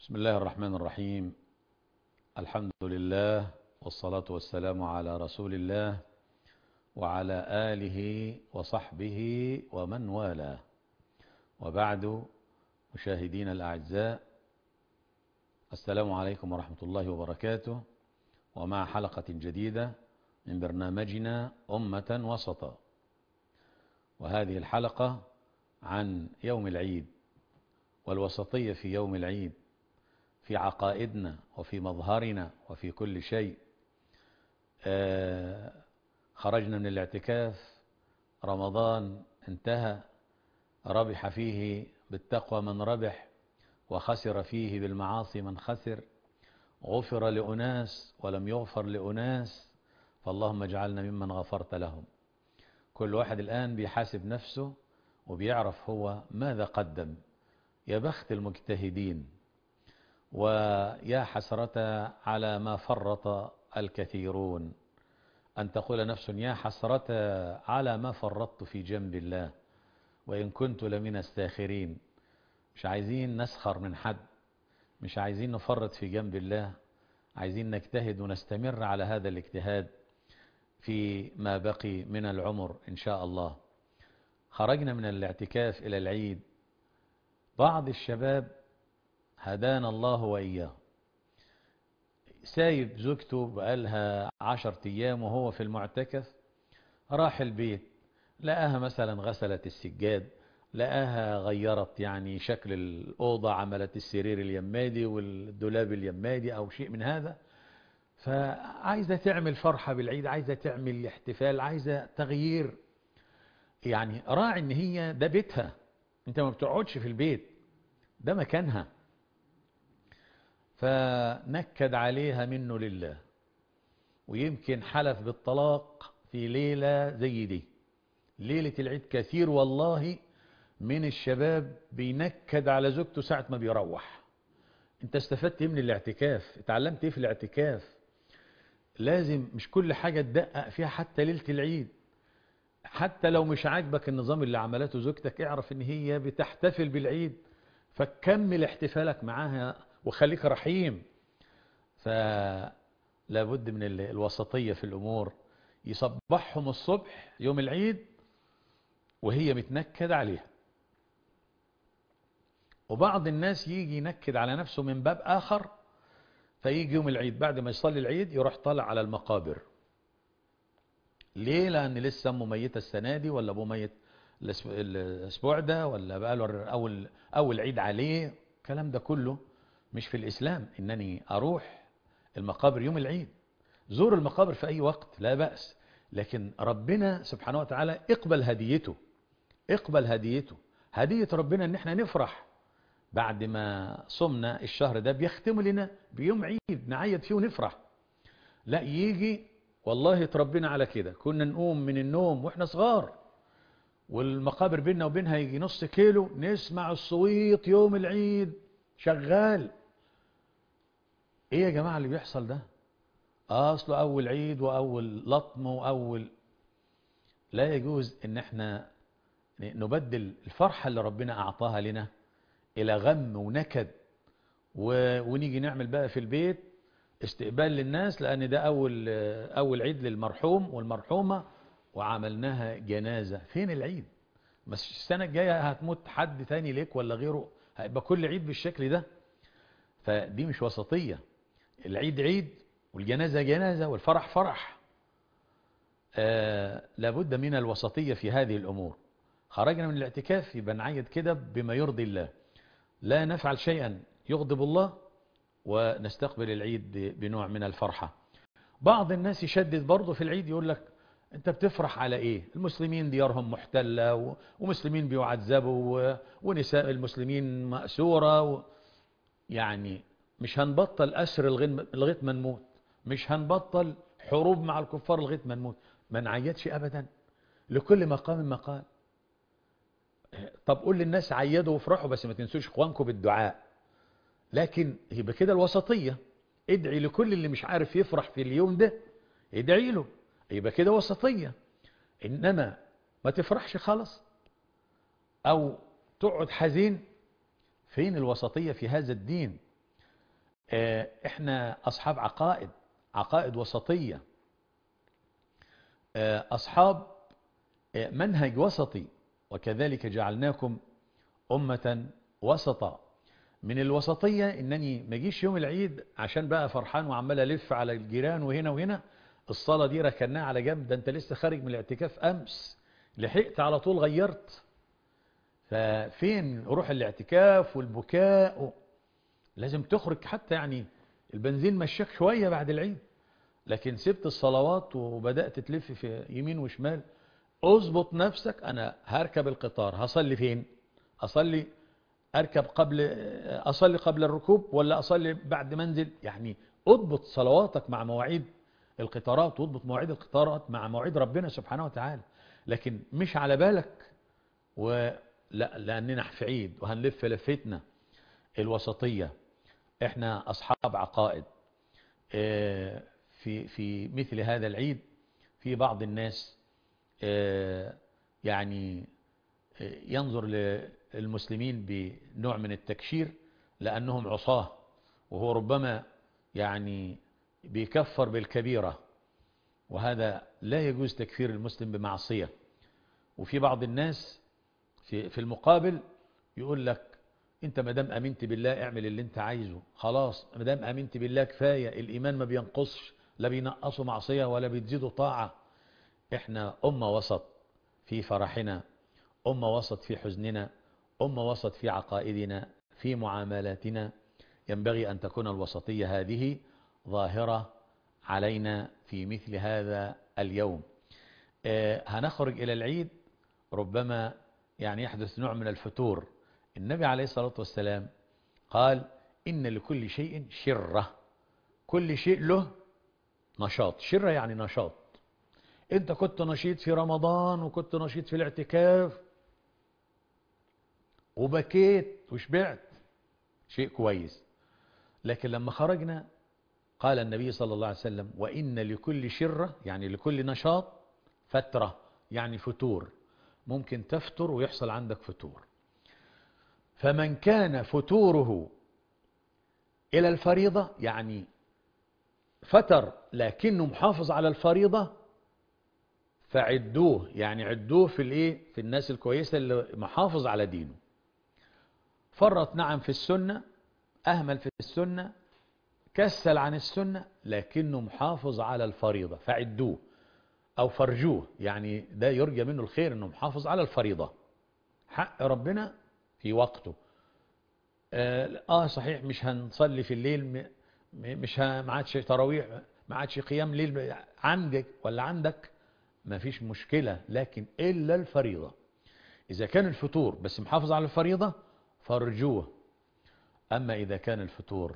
بسم الله الرحمن الرحيم الحمد لله والصلاة والسلام على رسول الله وعلى آله وصحبه ومن والاه وبعد مشاهدين الأعزاء السلام عليكم ورحمة الله وبركاته ومع حلقة جديدة من برنامجنا أمة وسطا وهذه الحلقة عن يوم العيد والوسطية في يوم العيد في عقائدنا وفي مظهرنا وفي كل شيء آه خرجنا من الاعتكاف رمضان انتهى ربح فيه بالتقوى من ربح وخسر فيه بالمعاصي من خسر غفر لأناس ولم يغفر لأناس فاللهم اجعلنا ممن غفرت لهم كل واحد الآن بيحاسب نفسه وبيعرف هو ماذا قدم يا بخت المجتهدين ويا حسرة على ما فرط الكثيرون أن تقول نفس يا حسرة على ما فرطت في جنب الله وإن كنت لمن الساخرين مش عايزين نسخر من حد مش عايزين نفرط في جنب الله عايزين نجتهد ونستمر على هذا الاجتهاد في ما بقي من العمر إن شاء الله خرجنا من الاعتكاف إلى العيد بعض الشباب هدانا الله وإياه سايب زوجته بقالها عشر أيام وهو في المعتكف راح البيت لقاها مثلا غسلت السجاد لقاها غيرت يعني شكل الأوضة عملت السرير اليمادي والدولاب اليمادي أو شيء من هذا فعايزة تعمل فرحة بالعيد عايزة تعمل احتفال عايزة تغيير يعني راعي ان هي ده بيتها انت ما بتقعدش في البيت ده مكانها فنكد عليها منه لله ويمكن حلف بالطلاق في ليلة زي دي ليلة العيد كثير والله من الشباب بينكد على زوجته ساعة ما بيروح انت استفدت ايه من الاعتكاف اتعلمت ايه في الاعتكاف لازم مش كل حاجة تدقق فيها حتى ليلة العيد حتى لو مش عاجبك النظام اللي عملته زوجتك اعرف ان هي بتحتفل بالعيد فكمل احتفالك معاها وخليك رحيم فلابد من الوسطية في الأمور يصبحهم الصبح يوم العيد وهي متنكد عليها وبعض الناس يجي ينكد على نفسه من باب آخر فيجي يوم العيد بعد ما يصلي العيد يروح طالع على المقابر ليه لأن لسه أمه ميتة السنة دي ولا أبوه ميت الأسبوع ده ولا بقى له أول, أول عيد عليه الكلام ده كله مش في الإسلام إنني أروح المقابر يوم العيد زور المقابر في أي وقت لا بأس لكن ربنا سبحانه وتعالى اقبل هديته اقبل هديته هدية ربنا ان احنا نفرح بعد ما صمنا الشهر ده بيختم لنا بيوم عيد نعيد فيه ونفرح لا يجي والله تربينا على كده كنا نقوم من النوم واحنا صغار والمقابر بيننا وبينها يجي نص كيلو نسمع الصويت يوم العيد شغال ايه يا جماعة اللي بيحصل ده اصله اول عيد واول لطم واول لا يجوز ان احنا نبدل الفرحة اللي ربنا اعطاها لنا الى غم ونكد و... ونيجي نعمل بقى في البيت استقبال للناس لان ده اول اول عيد للمرحوم والمرحومة وعملناها جنازة فين العيد بس السنة الجاية هتموت حد تاني ليك ولا غيره هيبقى كل عيد بالشكل ده فدي مش وسطية العيد عيد والجنازة جنازة والفرح فرح آه لابد من الوسطية في هذه الأمور خرجنا من الاعتكاف يبقى نعيد كده بما يرضي الله لا نفعل شيئا يغضب الله ونستقبل العيد بنوع من الفرحة بعض الناس يشدد برضه في العيد يقول لك انت بتفرح على ايه المسلمين ديارهم محتلة ومسلمين بيعذبوا ونساء المسلمين مأسورة و... يعني مش هنبطل أسر لغاية ما نموت مش هنبطل حروب مع الكفار لغاية ما نموت ما نعيدش أبدا لكل مقام مقال طب قول للناس عيدوا وافرحوا بس ما تنسوش اخوانكم بالدعاء لكن يبقى كده الوسطية ادعي لكل اللي مش عارف يفرح في اليوم ده ادعي له يبقى كده وسطية انما ما تفرحش خالص او تقعد حزين فين الوسطية في هذا الدين آه، احنا اصحاب عقائد عقائد وسطية آه، اصحاب آه، منهج وسطي وكذلك جعلناكم أمة وسطا من الوسطية انني ما اجيش يوم العيد عشان بقى فرحان وعمال الف على الجيران وهنا وهنا الصلاة دي ركناها على جنب ده انت لسه خارج من الاعتكاف امس لحقت على طول غيرت ففين روح الاعتكاف والبكاء و... لازم تخرج حتى يعني البنزين مشاك شوية بعد العيد لكن سبت الصلوات وبدأت تلف في يمين وشمال اظبط نفسك انا هركب القطار هصلي فين اصلي اركب قبل اصلي قبل الركوب ولا اصلي بعد منزل يعني اضبط صلواتك مع مواعيد القطارات واضبط مواعيد القطارات مع مواعيد ربنا سبحانه وتعالى لكن مش على بالك ولا لاننا في عيد وهنلف لفتنا الوسطية احنا اصحاب عقائد اه في في مثل هذا العيد في بعض الناس اه يعني اه ينظر للمسلمين بنوع من التكشير لأنهم عصاه وهو ربما يعني بيكفر بالكبيرة وهذا لا يجوز تكفير المسلم بمعصية وفي بعض الناس في, في المقابل يقول لك انت مدام امنت بالله اعمل اللي انت عايزه خلاص مدام امنت بالله كفاية الايمان ما بينقصش لا بينقصوا معصية ولا بتزيدوا طاعة احنا امة وسط في فرحنا امة وسط في حزننا امة وسط في عقائدنا في معاملاتنا ينبغي ان تكون الوسطية هذه ظاهرة علينا في مثل هذا اليوم آه هنخرج الى العيد ربما يعني يحدث نوع من الفتور النبي عليه الصلاة والسلام قال إن لكل شيء شرة كل شيء له نشاط شرة يعني نشاط انت كنت نشيط في رمضان وكنت نشيط في الاعتكاف وبكيت وشبعت شيء كويس لكن لما خرجنا قال النبي صلى الله عليه وسلم وإن لكل شرة يعني لكل نشاط فترة يعني فتور ممكن تفتر ويحصل عندك فتور فمن كان فتوره إلى الفريضة يعني فتر لكنه محافظ على الفريضة فعدوه يعني عدوه في الايه في الناس الكويسة اللي محافظ على دينه فرط نعم في السنة أهمل في السنة كسل عن السنة لكنه محافظ على الفريضة فعدوه أو فرجوه يعني ده يرجى منه الخير أنه محافظ على الفريضة حق ربنا في وقته آه صحيح مش هنصلي في الليل مش ما عادش تراويح ما عادش قيام ليل عندك ولا عندك ما فيش مشكلة لكن إلا الفريضة إذا كان الفطور بس محافظ على الفريضة فرجوه أما إذا كان الفطور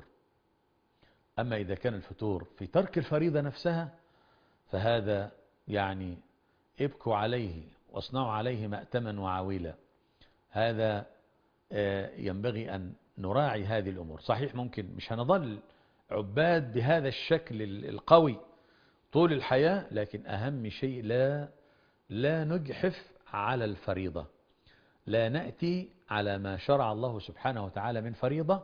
أما إذا كان الفطور في ترك الفريضة نفسها فهذا يعني ابكوا عليه واصنعوا عليه مأتما وعويلا هذا ينبغي أن نراعي هذه الأمور صحيح ممكن مش هنظل عباد بهذا الشكل القوي طول الحياة لكن أهم شيء لا لا نجحف على الفريضة لا نأتي على ما شرع الله سبحانه وتعالى من فريضة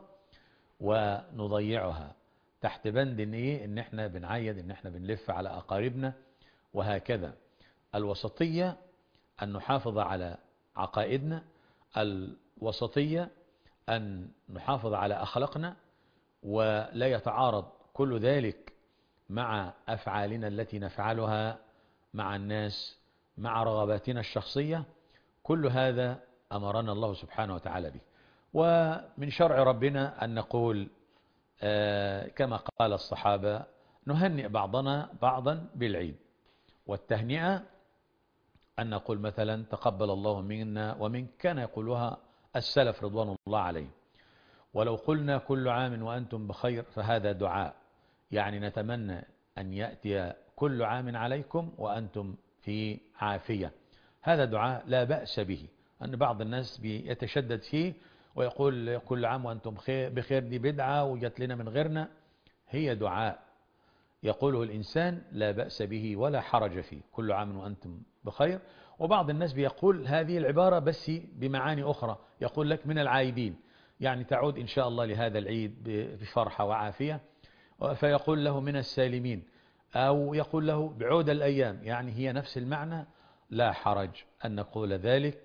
ونضيعها تحت بند ان ايه ان احنا بنعيد ان احنا بنلف على اقاربنا وهكذا الوسطية ان نحافظ على عقائدنا الوسطية ان نحافظ على اخلاقنا ولا يتعارض كل ذلك مع افعالنا التي نفعلها مع الناس مع رغباتنا الشخصية كل هذا أمرنا الله سبحانه وتعالى به ومن شرع ربنا أن نقول آه كما قال الصحابة نهنئ بعضنا بعضا بالعيد والتهنئة أن نقول مثلا تقبل الله منا ومن كان يقولها السلف رضوان الله عليه ولو قلنا كل عام وأنتم بخير فهذا دعاء يعني نتمنى أن يأتي كل عام عليكم وأنتم في عافية هذا دعاء لا بأس به أن بعض الناس بيتشدد فيه ويقول كل عام وأنتم بخير دي بدعة وجت لنا من غيرنا هي دعاء يقوله الإنسان لا بأس به ولا حرج فيه كل عام وأنتم بخير وبعض الناس بيقول هذه العبارة بس بمعاني أخرى يقول لك من العايدين يعني تعود إن شاء الله لهذا العيد بفرحة وعافية فيقول له من السالمين أو يقول له بعود الأيام يعني هي نفس المعنى لا حرج أن نقول ذلك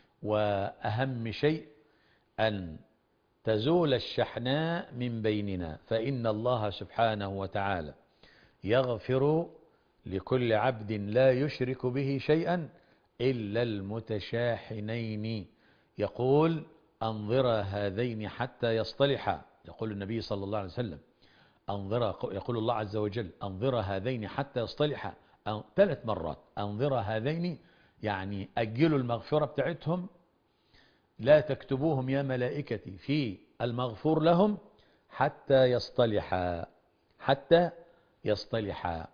وأهم شيء أن تزول الشحناء من بيننا فإن الله سبحانه وتعالى يغفر لكل عبد لا يشرك به شيئا إلا المتشاحنين يقول أنظر هذين حتى يصطلحا يقول النبي صلى الله عليه وسلم أنظر يقول الله عز وجل أنظر هذين حتى يصطلحا ثلاث مرات أنظر هذين يعني أجلوا المغفرة بتاعتهم لا تكتبوهم يا ملائكتي في المغفور لهم حتى يصطلحا حتى يصطلحا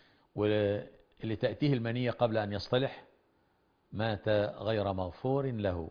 واللي تأتيه المنية قبل أن يصطلح مات غير مغفور له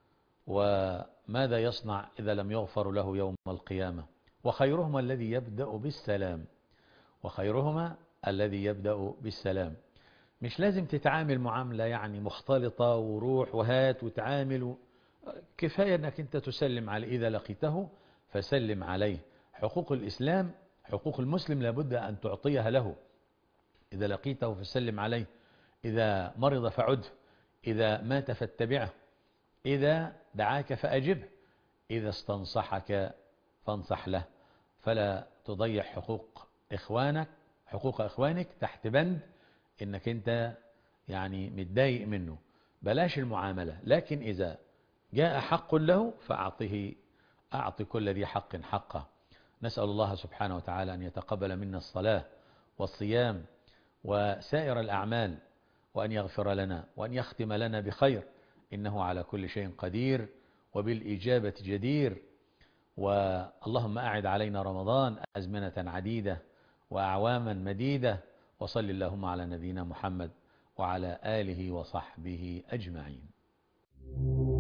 وماذا يصنع إذا لم يغفر له يوم القيامة وخيرهما الذي يبدأ بالسلام وخيرهما الذي يبدأ بالسلام مش لازم تتعامل معاملة يعني مختلطة وروح وهات وتعامل كفاية أنك أنت تسلم عليه إذا لقيته فسلم عليه حقوق الإسلام حقوق المسلم لابد أن تعطيها له إذا لقيته فسلم عليه إذا مرض فعده إذا مات فاتبعه إذا دعاك فأجبه إذا استنصحك فانصح له فلا تضيع حقوق إخوانك حقوق إخوانك تحت بند إنك أنت يعني متضايق منه بلاش المعاملة لكن إذا جاء حق له فأعطه أعط كل ذي حق حقه نسأل الله سبحانه وتعالى أن يتقبل منا الصلاة والصيام وسائر الأعمال وأن يغفر لنا وأن يختم لنا بخير إنه على كل شيء قدير وبالإجابة جدير واللهم أعد علينا رمضان أزمنة عديدة وأعواما مديدة وصل اللهم على نبينا محمد وعلى آله وصحبه أجمعين